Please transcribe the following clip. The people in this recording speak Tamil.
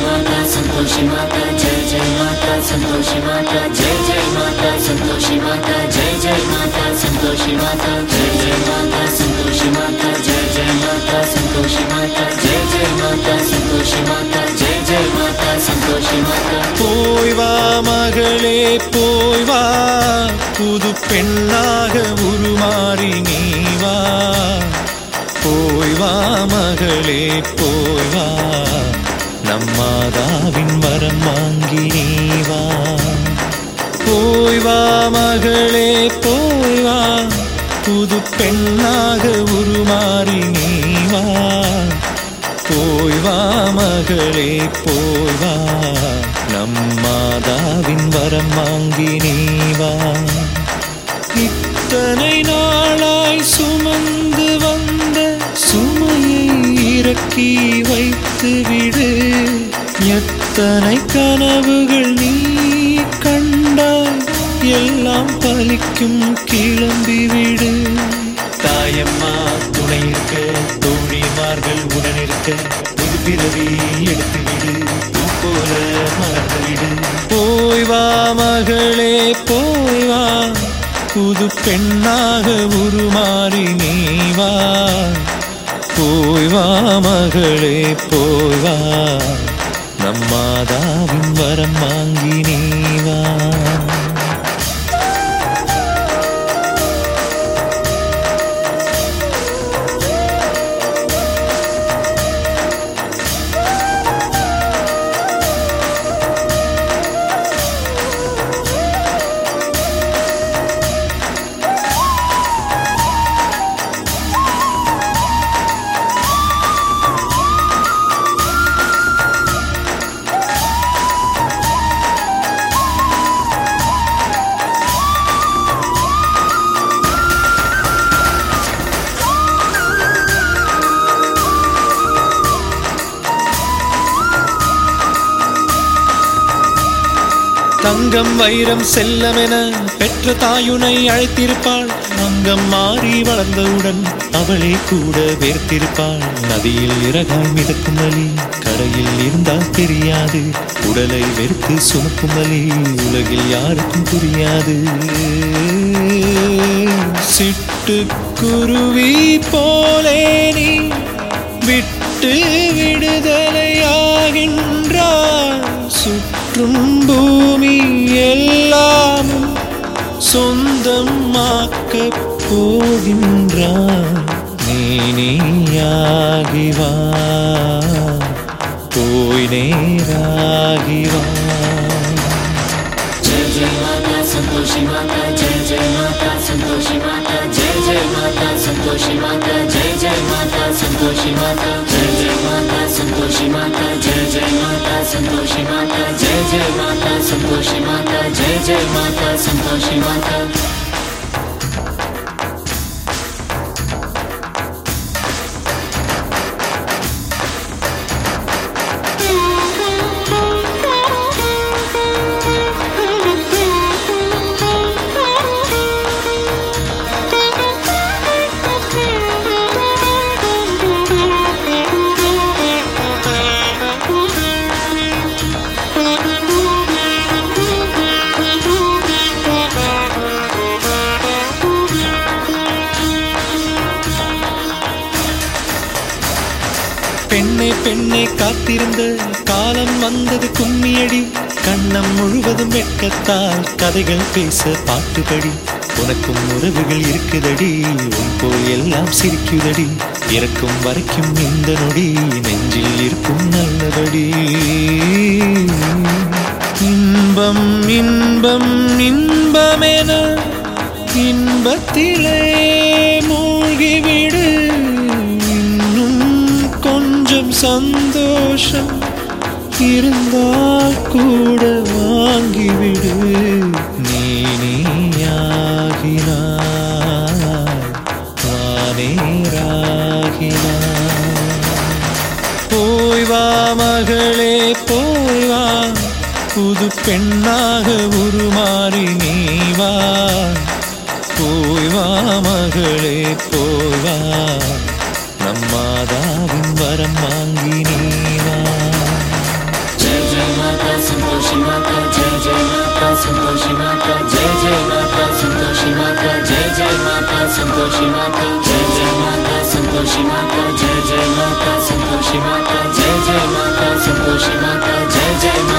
माता संतोषी माता जय जय माता संतोषी माता जय जय माता संतोषी माता जय जय माता संतोषी माता जय जय माता संतोषी माता जय जय माता संतोषी माता जय जय माता संतोषी माता जय जय माता संतोषी माता போய் வா மகளே போய் வா புது பெண்ணாக உருமாறி நீ வா போய் வா மகளே போய் வா நம்மாதாவின் வரம் வாங்கி நீ வா போய் வா மகளே போய் வா புது பெண்ணாக உருமாறி நீ வா போய் வா மகளே போய் வா நம்மாதாவின் வரம் வாங்கி நீ வா இத்தனை நாளாய் சுமந்து வந்த சுமையை இறக்கி வைத்து விடு எத்தனை கனவுகள் நீ கண்டாய் எல்லாம் பலிக்கும் கிளம்பி விடு தாயம்மா துணை இருக்க தோழிமார்கள் உடன் இருக்க புது பிறவி எடுத்து விடு பூ போல மறந்து விடு போய் வா மகளே போய் வா புது பெண்ணாக உருமாறி நீ வா போய் வா மகளே போய் வா நம்மாதாவின் வரம் வாங்கி நீ வா தங்கம் வைரம் செல்லமென பெற்ற தாயுனை அழைத்திருப்பாள் அங்கம் மாறி வளர்ந்தவுடன் அவளே கூட வேர்த்திருப்பாள் நதியில் இறகாய் மிதக்கும் வலி கரையில் இருந்தால் தெரியாது உடலை வெறுத்து சுமக்கும் வலி உலகில் யாருக்கும் புரியாது சிட்டுக்குருவி போலே நீ விட்டு விடுதலையாகின்றாய் சுற்றும் பூமி எல்லாமும் சொந்தமாக்கப் போகின்றாய் நீ நீயாகி வா போய் நேராகி வா जय जय माता संतोषी माता जय जय माता संतोषी माता जय जय माता संतोषी माता जय जय माता संतोषी माता जय जय माता संतोषी माता जय जय माता संतोषी माता जय जय माता संतोषी माता जय जय माता संतोषी माता பெண்ணே பெண்ணே காத்திருந்த காலம் வந்தது கும்மியடி கண்ணம் முழுவதும் வெட்கத்தால் கதைகள் பேச பாட்டுபடி உனக்கும் உறவுகள் இருக்குதடி உன் போல் எல்லாம் சிரிக்குதடி இறக்கும் வரைக்கும் இந்த நொடி நெஞ்சில் இருக்கும் நல்லபடி இன்பம் இன்பம் இன்பமென இன்பத்திலே மூழ்கிவிடு இன்னும் கொஞ்சம் சந்தோஷம் இருந்தால் கூட வாங்கிவிடு நீ நீயாகினாய் வானேராகினாய் போய் வா மகளே போய் வா புது பெண்ணாக உருமாறி நீ வா போய் வா மகளே போய் வா நம்மாதாவின் வரம் வாங்கி நீ வா संतोषी माता जय जय माता संतोषी माता जय जय माता संतोषी माता जय जय माता संतोषी माता जय जय माता संतोषी माता जय जय माता संतोषी माता जय जय